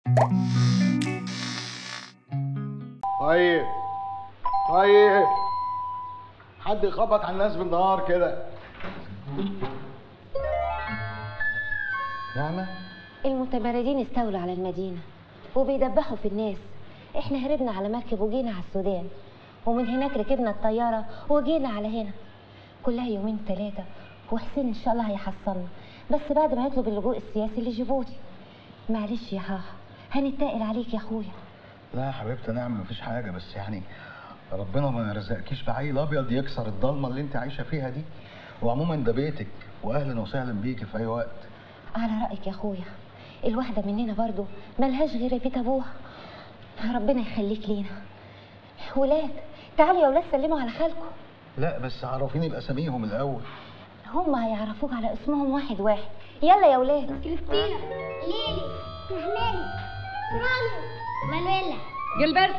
طيب طيب حد يخبط على الناس بالنهار كده نعمة المتمردين استولوا على المدينة وبيدبحوا في الناس احنا هربنا على مركب وجينا على السودان ومن هناك ركبنا الطيارة وجينا على هنا كلها يومين ثلاثة وحسين ان شاء الله هيحصلنا بس بعد ما يطلب اللجوء السياسي لجيبوتي معلش يا هاها هنتقل عليك يا اخويا لا يا حبيبتي نعمة مفيش حاجة بس يعني ربنا ما يرزقكيش بعيل ابيض يكسر الضلمة اللي انت عايشة فيها دي وعموما ده بيتك واهلا وسهلا بيكي في اي وقت على رأيك يا اخويا الواحدة مننا برضو ملهاش غير بيت ابوها ربنا يخليك لينا ولاد تعالوا يا ولاد سلموا على خالكم لا بس عرفيني باساميهم الاول هم هيعرفوك على اسمهم واحد واحد يلا يا ولاد كريستينا ليلي نهلاني راني مانويلا جilberto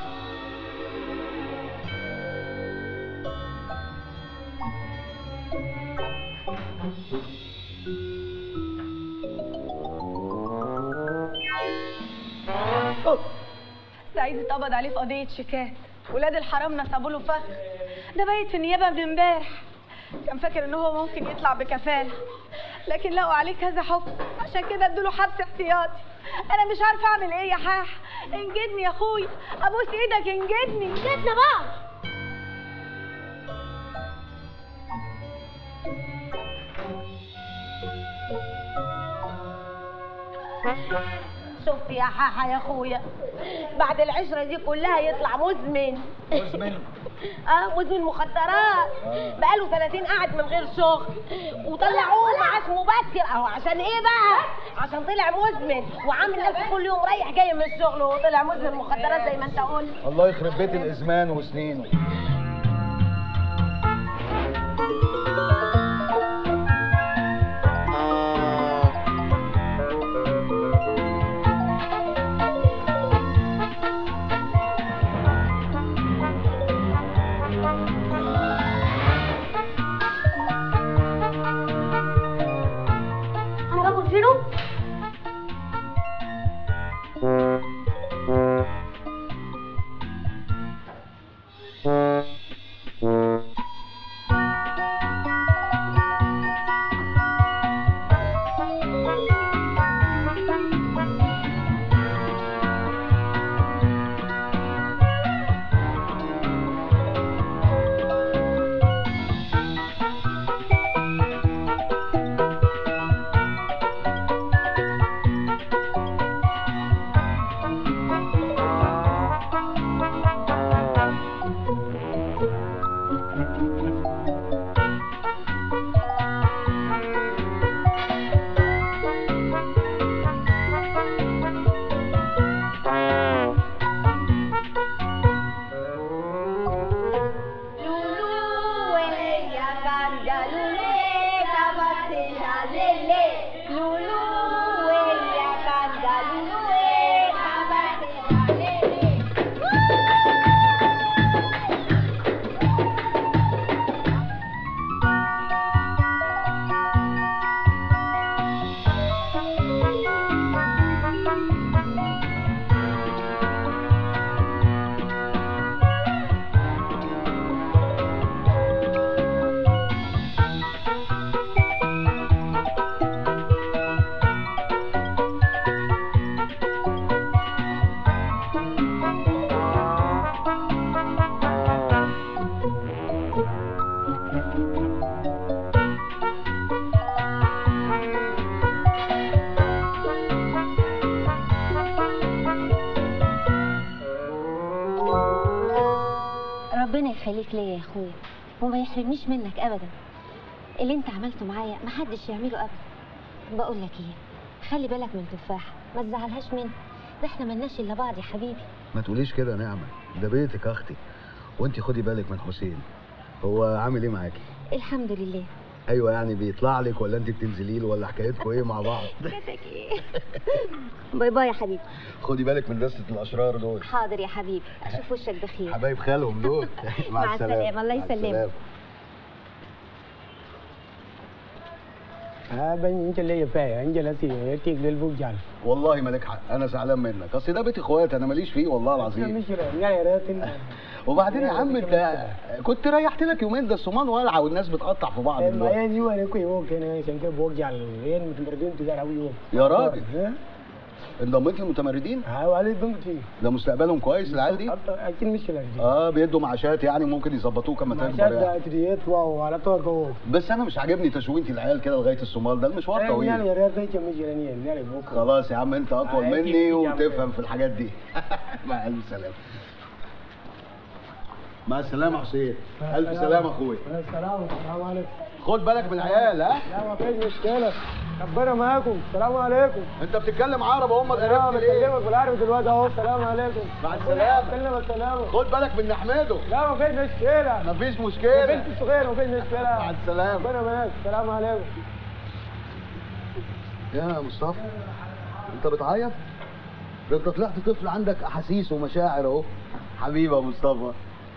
سعيد اتقبض عليه في قضية شيكات ولاد الحرام نصبوا له فخ ده بايت في النيابة من امبارح كان فاكر ان هو ممكن يطلع بكفالة لكن لقوا عليه كذا حكم عشان كده ادوله حبس احتياطي انا مش عارفه اعمل ايه يا حاح انجدني يا اخويا ابوس ايدك انجدني جبنا بعض شفت يا حاحة يا اخويا بعد العشرة دي كلها يطلع مزمن مزمن اه مزمن مخدرات بقاله سنتين قاعد من غير شغل وطلعوه معاش مبكر اهو عشان ايه بقى عشان طلع مزمن وعامل نفسه كل يوم رايح جاي من الشغل وطلع مزمن مخدرات زي ما انت قلت الله يخرب بيت الازمان وسنينه هنجيبوا فينو ربنا يخليك ليا يا اخويا وما يحرمنيش منك ابدا اللي انت عملته معايا محدش يعمله ابدا بقول لك ايه خلي بالك من تفاحه ما تزعلهاش مني ده احنا ملناش الا بعض يا حبيبي ما تقوليش كده يا نعمة ده بيتك يا اختي وانت خدي بالك من حسين هو عامل ايه معاكي الحمد لله ايوه يعني بيطلع لك ولا انت بتنزلي له ولا حكايتكم ايه مع بعض حكايتك ايه باي باي يا حبيبي خدي بالك من دستة الاشرار دول حاضر يا حبيبي اشوف وشك بخير حبايب خالهم دول مع السلامة، الله مع يسلمك. السلامة. ها بن انت اللي يفايا انت اللي تيك للبوجال والله مالك حق انا زعلان منك اصل ده بيت اخواتي انا ماليش فيه والله العظيم مش يا ريت وبعدين يا عم انت كنت ريحت لك يومين ده الصومان والعه والناس بتقطع في بعض ما دلوقتي هي دي وانا كوي مو كان عشان كده بوجال ين متمردين تزار او يوم يا راجل. ها انضميت للمتمردين ها وعلي دمتي ده مستقبلهم كويس العيال دي اكيد مش كده اه بيدوا معاشات يعني ممكن يظبطوك اما ما تكبر شاد يعني اتريت واو على طول كو بس انا مش عاجبني تشوينتي العيال كده لغايه الصومال ده المشوار يعني طويل يا ريت انت مش يعني يعني بوك خلاص يا عم انت اطول آه، أكيد مني يا عم. وتفهم في الحاجات دي مع الف سلامه مع السلامه يا حسين الف سلامه اخويا السلام السلام عليكم خد بالك من العيال ها لا ما فيش مشكله ربنا معاكم السلام عليكم انت بتتكلم عربي هم انا قرفت ليه بكلمك بالعربي دلوقتي اهو السلام عليكم مع السلامة. كلمة السلامة خد بالك من نحمده لا ما فيش مشكلة مفيش يا مشكله بنت صغيرة ما فيش مشكلة مع السلامه ربنا معاك السلام عليكم يا مصطفى انت بتعيط ده انت طلعت طفل عندك احاسيس ومشاعر اهو حبيبي يا مصطفى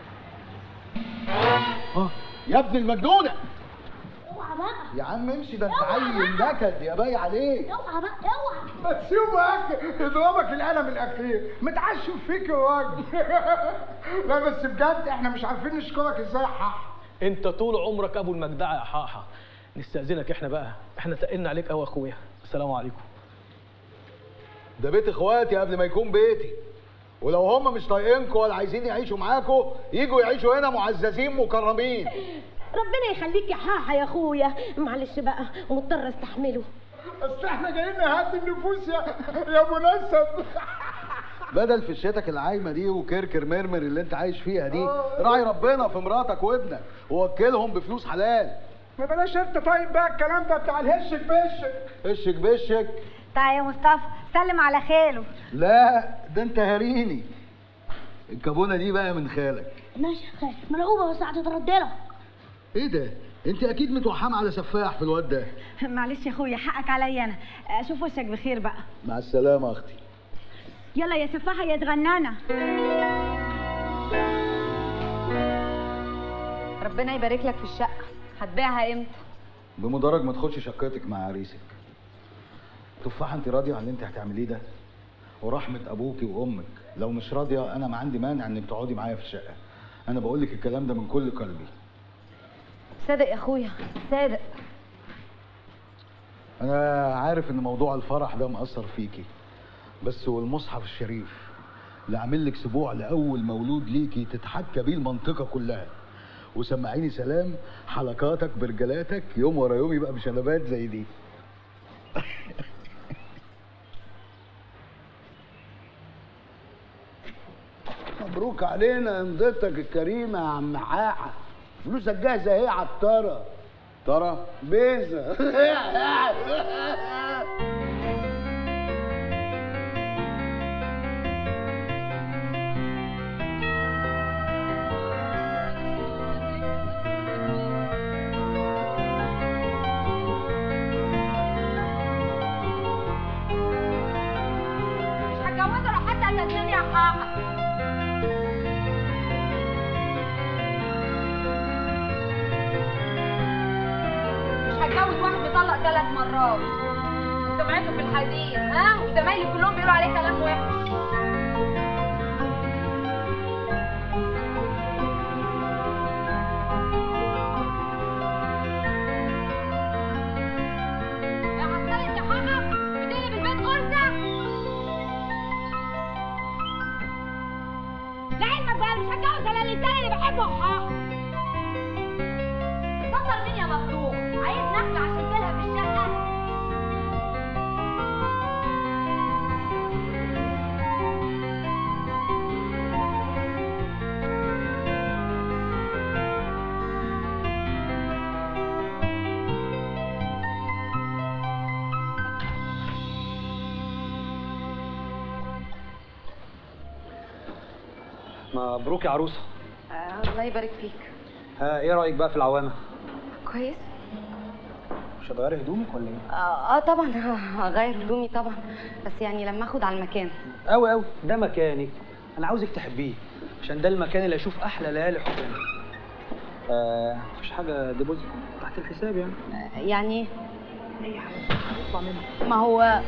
اه يا ابن المجنونه اوعى بقى يا عم امشي ده انت عيل نكد يا باي عليك اوعى بقى اوعى بس يومك يضربك القلم الاخير متعشم فيك يا راجل لا بس بجد احنا مش عارفين نشكرك ازاي يا حاح انت طول عمرك ابو المجدعه يا حاحه نستاذنك احنا بقى احنا تقلنا عليك قوي يا اخويا السلام عليكم ده بيت اخواتي قبل ما يكون بيتي ولو هم مش طايقينكم ولا عايزين يعيشوا معاكم يجوا يعيشوا هنا معززين مكرمين ربنا يخليك يا حاحة يا اخويا معلش بقى مضطر استحمله اصل احنا جايين نهدي النفوس يا يا منسب بدل في الشتك العايمه دي وكركر مرمر اللي انت عايش فيها دي راعي ربنا في مراتك وابنك ووكلهم بفلوس حلال ما بلاش انت طيب بقى الكلام ده بتاع الهشك بشك اشك بشك تعال يا مصطفى سلم على خاله لا ده انت هريني الكابونه دي بقى من خالك ماشي يا خالد ملعوبة بس هتتردلها ايه ده انت اكيد متوحمه على سفاح في الواد ده معلش يا اخويا حقك عليا انا اشوف وشك بخير بقى مع السلامه يا اختي يلا يا سفاحه يا تغنانا ربنا يبارك لك في الشقة هتبيعها امتى؟ بمجرد ما تخش شقتك مع عريسك تفاحه انت راضيه عن اللي انت هتعمليه ده ورحمه ابوكي وامك لو مش راضيه انا ما عندي مانع انك تقعدي معايا في الشقه انا بقول لك الكلام ده من كل قلبي صادق يا اخويا صادق انا عارف ان موضوع الفرح ده مأثر فيكي بس والمصحف الشريف اللي عامل لك سبوع لاول مولود ليكي تتحكى بيه المنطقه كلها وسمعيني سلام حلقاتك برجلاتك يوم ورا يوم يبقى بشنبات زي دي مبروك علينا امضتك الكريمة يا عم حاحة فلوسك جاهزة اهي عطارة ترى بيزة مش هتجوزه لو حتى هتنزلني يا حاحة مش هتجوز واحد بيطلق ثلاث مرات سمعته في الحديث ها وزمايلي كلهم بيقولوا عليه كلام وحش يا حسنت يا حاحة بتقلب البيت غرزة لعلمك بقى مش هتجوز الا الانسان اللي بحبه حق بطل مين يا مخلوق عايز نخلة عشان تلها في الشقة مبروك يا عروسه آه الله يبارك فيك ها ايه رايك بقى في العوامه كويس مش هتغيري هدومك ولا ايه اه, آه طبعا هغير هدومي طبعا بس يعني لما اخد على المكان قوي قوي ده مكانك انا عاوزك تحبيه عشان ده المكان اللي اشوف احلى ليالي حبنا آه مفيش حاجه ديبوزيت تحت الحساب يعني آه يعني ما هو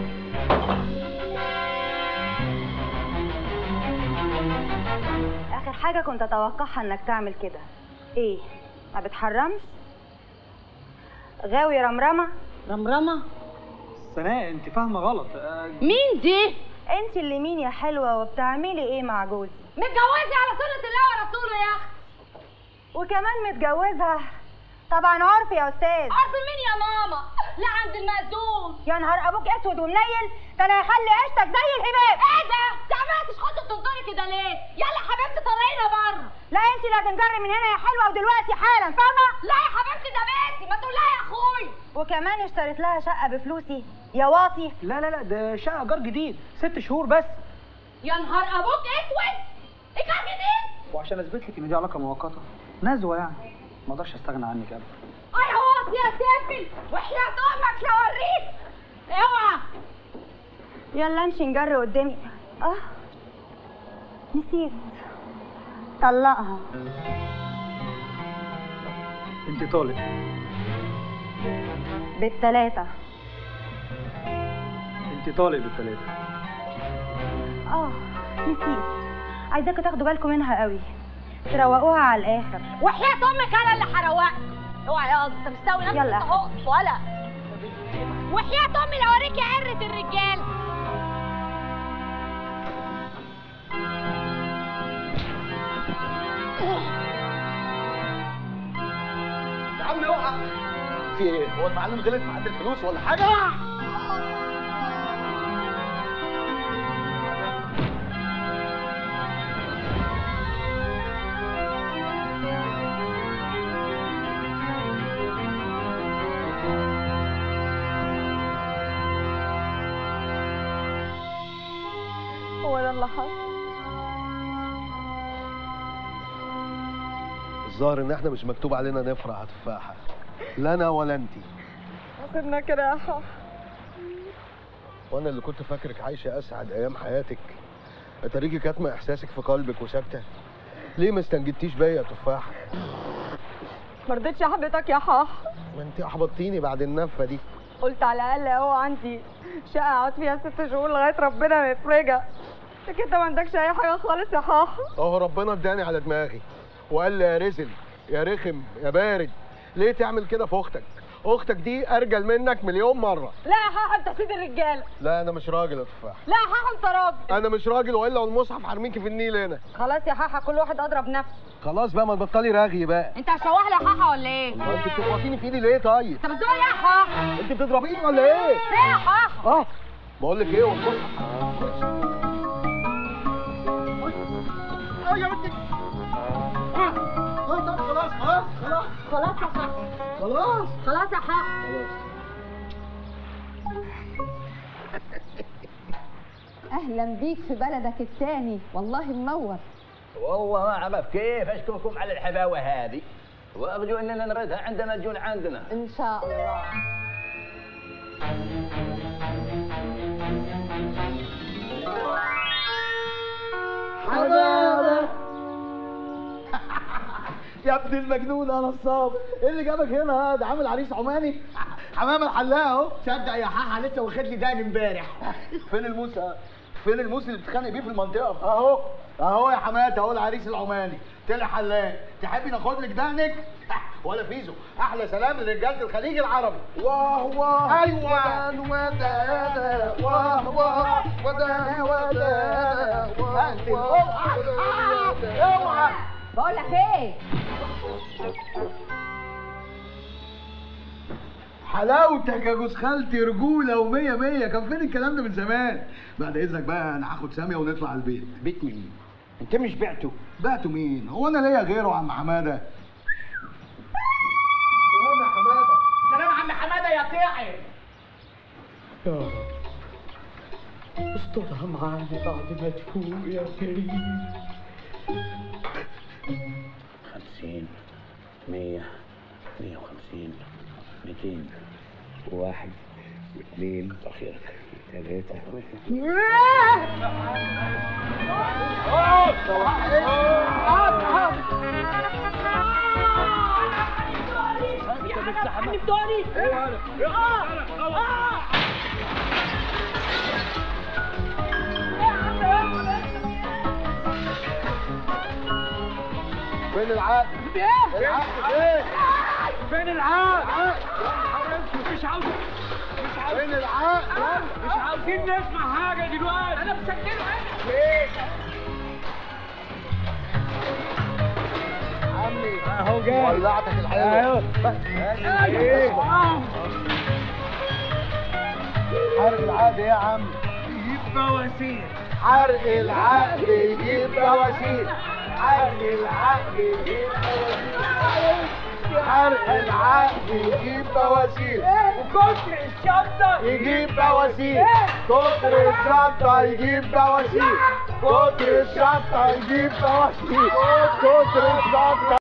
اخر حاجه كنت اتوقعها انك تعمل كده ايه ما بتحرمش غاوي رمرمه رمرمه سناء انت فاهمه غلط آه، مين دي انت اللي مين يا حلوه وبتعملي ايه مع جوزي متجوزة على سنة الله ورسوله يا اخي وكمان متجوزها طبعا عرف يا استاذ عارف مين يا ماما لا عند المأذون يا نهار ابوك اسود ومنيل ده انا هخلي عيشتك زي الهباب ايه ده تعبانة تشخطي بتنطري كده ليه يلا حبيبتي طلعينا بره لا انت لا تنجري من هنا يا حلوه ودلوقتي حالا فاهمه لا يا حبيبتي ده بيتي ما تقول لها يا اخوي وكمان اشتريت لها شقه بفلوسي يا واطي لا لا لا ده شقه ايجار جديد ست شهور بس يا نهار ابوك اسود ايجار جديد وعشان اثبت لك ان دي علاقه مؤقته نزوه يعني ما اقدرش استغنى عنك ابدا اي واطي يا سافل وحياة امك لا اوريك اوعى يلا امشي نجري قدامي اه نسيت طلقها انت طالق بالتلاتة انت طالق بالثلاثه اه نسيت عايزاكوا تاخدوا بالكم منها قوي تروقوها على الاخر وحياة امك انا اللي هروقك اوعى يا انت مستوي نفسك يلا. اهو ولا وحياة امي لو اوريكي عرة الرجال يا عم اوعى في ايه؟ هو المعلم غلط في عد الفلوس ولا حاجه؟ هو ده اللي حصل الظاهر ان احنا مش مكتوب علينا نفرح يا تفاحه لا انا ولا انت سيبنا كده يا حاح وانا اللي كنت فاكرك عايشه اسعد ايام حياتك اتاريكي كاتمه احساسك في قلبك وساكته ليه ما استنجدتيش بيا يا تفاحه ما رضيتش حضرتك يا حاح ما انت احبطتيني بعد النفه دي قلت على الاقل اهو عندي شقه اقعد فيها ست شهور لغايه ربنا ما يفرجها لكن انت ما عندكش اي حاجه خالص يا حاح اهو ربنا اداني على دماغي وقال لي يا رزل يا رخم يا بارد ليه تعمل كده في اختك اختك دي ارجل منك مليون مره لا يا حاح انت سيد الرجاله لا انا مش راجل يا تفاح لا يا حاح انت راجل انا مش راجل والا والمصحف هرميكي في النيل هنا خلاص يا حاحة كل واحد اضرب نفسه خلاص بقى ما تبطلي رغي بقى انت هتشوح لي يا حاحة ولا ايه؟ الله انت بتخبطيني في ايدي ليه طيب انت بتقول ايه يا حاحة؟ انت بتضربيني ولا ايه ايه يا حاحة؟ اه بقول لك ايه والمصحف اه يا بنتي اه اه طب خلاص خلاص خلاص خلاص يا حاحة خلاص خلاص يا حاحة اهلا بيك في بلدك التاني والله منور والله ما اعرف كيف اشكركم على الحفاوه هذه وارجو اننا نردها عندما تجون عندنا ان شاء الله حمامة يا ابن المجنون يا نصاب ايه اللي جابك هنا ده عامل عريس عماني حمامة الحلاق اهو تصدق يا حاحة لسه واخد لي دقن امبارح فين الموس فين الموس اللي بتتخانق بيه في المنطقة اهو اهو يا حماتة اهو العريس العماني طلع حلاق تحبي ناخد لك دقنك ولا فيزو احلى سلام لرجاله الخليج العربي واه واه ايوه ودانا واه واه ودانا ودانا واه واه اوعى بقول لك ايه حلاوتك يا جوز خالتي رجوله ومية مية كان فين الكلام ده من زمان بعد اذنك بقى انا هاخد ساميه ونطلع البيت بيت مين انت مش بعته بعته مين هو انا ليا غيره عم حماده سلام يا حماده سلام عم حماده يا طيعي استرها معانا بعد ما تفوق يا كريم خمسين مية مية وخمسين ميتين واحد اثنين أخيرك ثلاثة تاني اه اه فين العقل؟ العقل فين؟ فين العقل؟ مش عاوز مش عاوز فين العقل؟ مش عاوزين نسمع حاجة دلوقتي أنا مسجله فين؟ عمي اهو جاي ولعتك الحلوة اهو بس ايه حرق العقد ايه يا عم؟ يجيب بواسير حرق العقد يجيب بواسير حرق العقد يجيب بواسير حرق العقد يجيب بواسير وكتر الشطة يجيب بواسير كتر الشطة يجيب بواسير كتر الشطة يجيب بواسير كتر الشطة